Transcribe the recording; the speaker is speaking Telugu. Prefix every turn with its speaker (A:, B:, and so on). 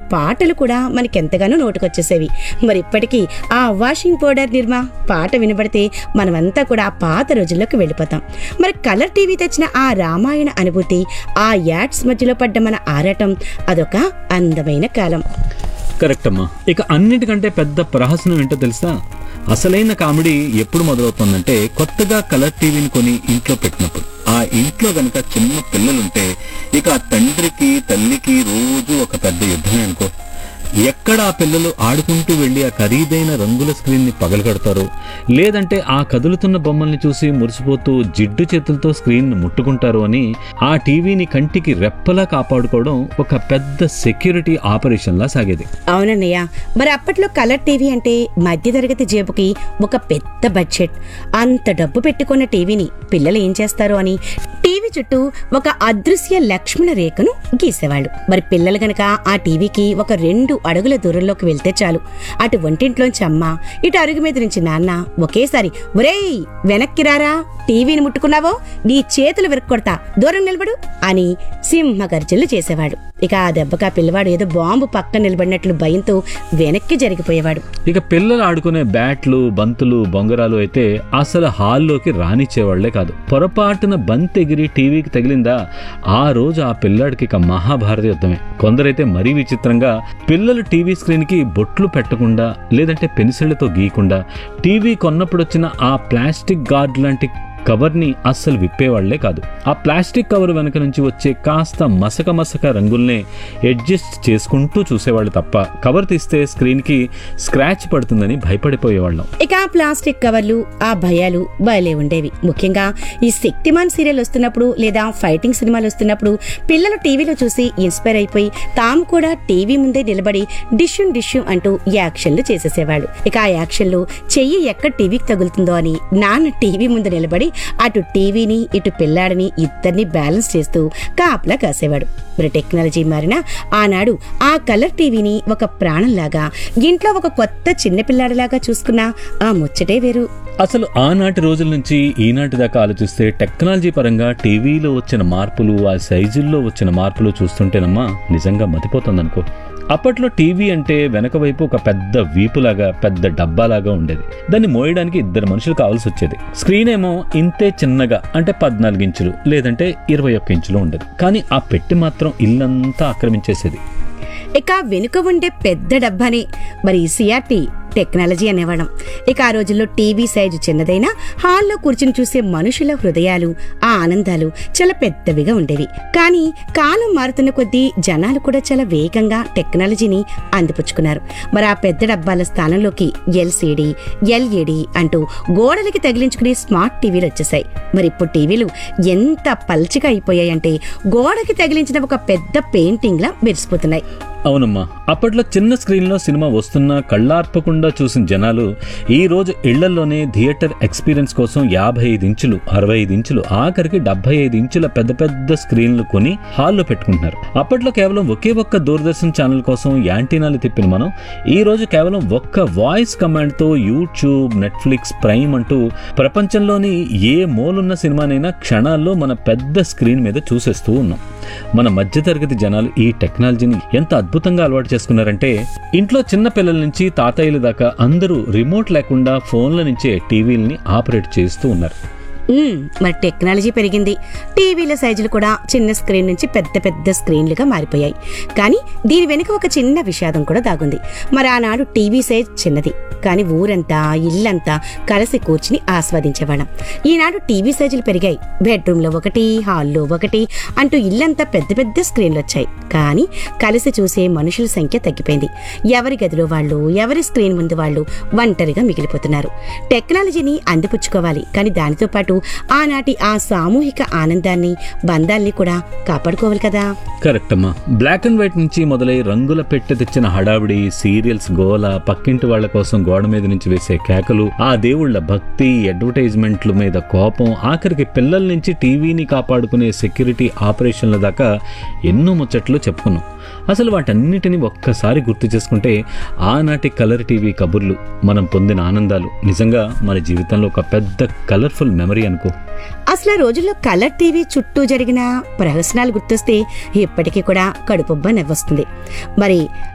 A: పాటలు కూడా మనకెంతగానో నోటుకొచ్చేసేవి మరి ఇప్పటికీ ఆ వాషింగ్ పౌడర్ నిర్మా పాట వినబడితే మనమంతా కూడా ఆ పాత రోజుల్లోకి వెళ్ళిపోతాం మరి కలర్ టీవీ తెచ్చిన ఆ రామాయణ అనుభూతి ఆ యాడ్స్ మధ్యలో పడ్డ మన ఆరాటం అదొక అందమైన కాలం
B: కరెక్ట్ అమ్మా ఇక అన్నిటికంటే పెద్ద ప్రహసనం ఏంటో తెలుసా అసలైన కామెడీ ఎప్పుడు మొదలవుతుందంటే కొత్తగా కలర్ టీవీని కొని ఇంట్లో పెట్టినప్పుడు ఆ ఇంట్లో గనక చిన్న పిల్లలుంటే ఇక ఆ తండ్రికి తల్లికి రోజు ఒక పెద్ద యుద్ధమే అనుకో ఎక్కడ ఆ పిల్లలు ఆడుకుంటూ వెళ్ళి ఆ ఖరీదైన రంగుల స్క్రీన్ ని పగలగడతారో లేదంటే ఆ కదులుతున్న బొమ్మల్ని చూసి మురిసిపోతూ జిడ్డు చేతులతో స్క్రీన్ ముట్టుకుంటారు అని ఆ టీవీని కంటికి రెప్పలా కాపాడుకోవడం ఒక పెద్ద సెక్యూరిటీ ఆపరేషన్ లా సాగేది
A: అవునన్నయ్య మరి అప్పట్లో కలర్ టీవీ అంటే మధ్యతరగతి జేబుకి ఒక పెద్ద బడ్జెట్ అంత డబ్బు పెట్టుకున్న టీవీని పిల్లలు ఏం చేస్తారు అని టీవీ చుట్టూ ఒక అదృశ్య లక్ష్మణ రేఖను గీసేవాళ్ళు మరి పిల్లలు గనక ఆ టీవీకి ఒక రెండు అడుగుల దూరంలోకి వెళ్తే చాలు అటు వంటింట్లోంచి అమ్మ ఇటు అరుగు మీద నుంచి నాన్న ఒకేసారి ఒరేయ్ వెనక్కి రారా టీవీని ముట్టుకున్నావో నీ చేతులు విరక్కొడతా దూరం నిలబడు అని సింహ గర్జనలు చేసేవాడు ఇక ఆ దెబ్బకి ఆ పిల్లవాడు ఏదో బాంబు పక్కన నిలబడినట్లు భయంతో వెనక్కి జరిగిపోయేవాడు
B: ఇక పిల్లలు ఆడుకునే బ్యాట్లు బంతులు బొంగరాలు అయితే అసలు హాల్లోకి రానిచ్చేవాళ్లే కాదు పొరపాటున బంత్ ఎగిరి టీవీకి తగిలిందా ఆ రోజు ఆ పిల్లాడికి ఇక మహాభారత యుద్ధమే కొందరైతే మరీ విచిత్రంగా పిల్లలు టీవీ స్క్రీన్ కి బొట్లు పెట్టకుండా లేదంటే పెన్సిళ్లతో గీయకుండా టీవీ కొన్నప్పుడు వచ్చిన ఆ ప్లాస్టిక్ గార్డ్ లాంటి కవర్ని అస్సలు విప్పేవాళ్లే కాదు ఆ ప్లాస్టిక్ కవర్ వెనక నుంచి వచ్చే కాస్త మసక మసక రంగుల్నే అడ్జస్ట్ చేసుకుంటూ చూసేవాళ్ళు తప్ప కవర్ తీస్తే స్క్రీన్ కి స్క్రాచ్ పడుతుందని భయపడిపోయేవాళ్ళం
A: ఇక ఆ ప్లాస్టిక్ కవర్లు ఆ భయాలు భలే ఉండేవి ముఖ్యంగా ఈ శక్తిమాన్ సీరియల్ వస్తున్నప్పుడు లేదా ఫైటింగ్ సినిమాలు వస్తున్నప్పుడు పిల్లలు టీవీలో చూసి ఇన్స్పైర్ అయిపోయి తాము కూడా టీవీ ముందే నిలబడి డిష్యూన్ డిష్యూ అంటూ యాక్షన్లు చేసేసేవాళ్ళు ఇక ఆ యాక్షన్లు చెయ్యి ఎక్కడ టీవీకి తగులుతుందో అని నాన్న టీవీ ముందు నిలబడి అటు టీవీని ఇటు పిల్లాడిని ఇద్దరిని బ్యాలెన్స్ చేస్తూ కాపలా కాసేవాడు మరి టెక్నాలజీ మారినా ఆనాడు ఆ కలర్ టీవీని ఒక ప్రాణంలాగా ఇంట్లో ఒక కొత్త చిన్న పిల్లాడిలాగా చూసుకున్న ఆ ముచ్చటే వేరు
B: అసలు ఆనాటి రోజుల నుంచి ఈనాటి దాకా ఆలోచిస్తే టెక్నాలజీ పరంగా టీవీలో వచ్చిన మార్పులు ఆ సైజుల్లో వచ్చిన మార్పులు చూస్తుంటేనమ్మా నిజంగా మతిపోతుందనుకో అప్పట్లో టీవీ అంటే వెనక వైపు ఒక పెద్ద వీపులాగా పెద్ద డబ్బాలాగా ఉండేది దాన్ని మోయడానికి ఇద్దరు మనుషులు కావాల్సి వచ్చేది స్క్రీన్ ఏమో ఇంతే చిన్నగా అంటే పద్నాలుగు ఇంచులు లేదంటే ఇరవై ఒక్క ఇంచులు ఉండేది కానీ ఆ పెట్టి మాత్రం ఇల్లంతా ఆక్రమించేసేది
A: ఇక వెనుక ఉండే పెద్ద డబ్బానే మరి సిఆర్టీ టెక్నాలజీ అనేవాళ్ళం ఇక ఆ రోజుల్లో టీవీ సైజు చిన్నదైనా హాల్లో కూర్చుని చూసే మనుషుల హృదయాలు ఆ ఆనందాలు చాలా పెద్దవిగా ఉండేవి కానీ కాలం మారుతున్న కొద్దీ జనాలు కూడా చాలా వేగంగా టెక్నాలజీని అందిపుచ్చుకున్నారు మరి ఆ పెద్ద డబ్బాల స్థానంలోకి ఎల్సీడీ ఎల్ఈడి అంటూ గోడలకి తగిలించుకునే స్మార్ట్ టీవీలు వచ్చేసాయి మరి ఇప్పుడు టీవీలు ఎంత పల్చగా అయిపోయాయంటే గోడకి తగిలించిన ఒక పెద్ద పెయింటింగ్ లా మెరిసిపోతున్నాయి
B: అవునమ్మా అప్పట్లో చిన్న స్క్రీన్లో సినిమా వస్తున్నా కళ్ళార్పకుండా చూసిన జనాలు ఈ రోజు ఇళ్లలోనే థియేటర్ ఎక్స్పీరియన్స్ కోసం యాభై ఐదు ఇంచులు అరవై ఐదు ఇంచులు ఆఖరికి డెబ్బై ఐదు ఇంచుల పెద్ద పెద్ద స్క్రీన్లు కొని హాల్లో పెట్టుకుంటున్నారు అప్పట్లో కేవలం ఒకే ఒక్క దూరదర్శన్ ఛానల్ కోసం యాంటీనాలు తిప్పిన మనం ఈ రోజు కేవలం ఒక్క వాయిస్ కమాండ్తో యూట్యూబ్ నెట్ఫ్లిక్స్ ప్రైమ్ అంటూ ప్రపంచంలోని ఏ మూలున్న సినిమానైనా క్షణాల్లో మన పెద్ద స్క్రీన్ మీద చూసేస్తూ ఉన్నాం మన మధ్యతరగతి జనాలు ఈ టెక్నాలజీని ఎంత అద్భుతంగా అలవాటు చేసుకున్నారంటే ఇంట్లో చిన్న పిల్లల నుంచి తాతయ్యల దాకా అందరూ రిమోట్ లేకుండా ఫోన్ల నుంచే టీవీల్ని ఆపరేట్ చేస్తూ ఉన్నారు
A: ఉమ్, మరి టెక్నాలజీ పెరిగింది టీవీల సైజులు కూడా చిన్న స్క్రీన్ నుంచి పెద్ద పెద్ద స్క్రీన్లుగా మారిపోయాయి కానీ దీని వెనుక ఒక చిన్న విషాదం కూడా దాగుంది మరి ఆనాడు టీవీ సైజ్ చిన్నది కానీ ఊరంతా ఇల్లంతా కలిసి కూర్చుని ఆస్వాదించేవాళ్ళం ఈనాడు టీవీ సైజులు పెరిగాయి బెడ్రూమ్లో ఒకటి హాల్లో ఒకటి అంటూ ఇల్లంతా పెద్ద పెద్ద స్క్రీన్లు వచ్చాయి కానీ కలిసి చూసే మనుషుల సంఖ్య తగ్గిపోయింది ఎవరి గదిలో వాళ్ళు ఎవరి స్క్రీన్ ముందు వాళ్ళు ఒంటరిగా మిగిలిపోతున్నారు టెక్నాలజీని అందిపుచ్చుకోవాలి కానీ దానితో పాటు ఆనాటి ఆ సామూహిక ఆనందాన్ని బంధాల్ని కూడా కాపాడుకోవాలి కదా
B: కరెక్ట్ అమ్మా బ్లాక్ అండ్ వైట్ నుంచి మొదలై రంగుల పెట్టె తెచ్చిన హడావిడి సీరియల్స్ గోల పక్కింటి వాళ్ళ కోసం గోడ మీద నుంచి వేసే కేకలు ఆ దేవుళ్ళ భక్తి అడ్వర్టైజ్మెంట్ల మీద కోపం ఆఖరికి పిల్లల నుంచి టీవీని కాపాడుకునే సెక్యూరిటీ ఆపరేషన్ల దాకా ఎన్నో ముచ్చట్లు చెప్పుకున్నాం అసలు వాటన్నిటిని ఒక్కసారి గుర్తు చేసుకుంటే ఆనాటి కలర్ టీవీ కబుర్లు మనం పొందిన ఆనందాలు నిజంగా మన జీవితంలో ఒక పెద్ద కలర్ఫుల్ మెమరీ అనుకో
A: అసలు ఆ రోజుల్లో కలర్ టీవీ చుట్టూ జరిగిన ప్రహసనాలు గుర్తొస్తే ఇప్పటికీ కూడా కడుపుబ్బ నవ్వొస్తుంది మరి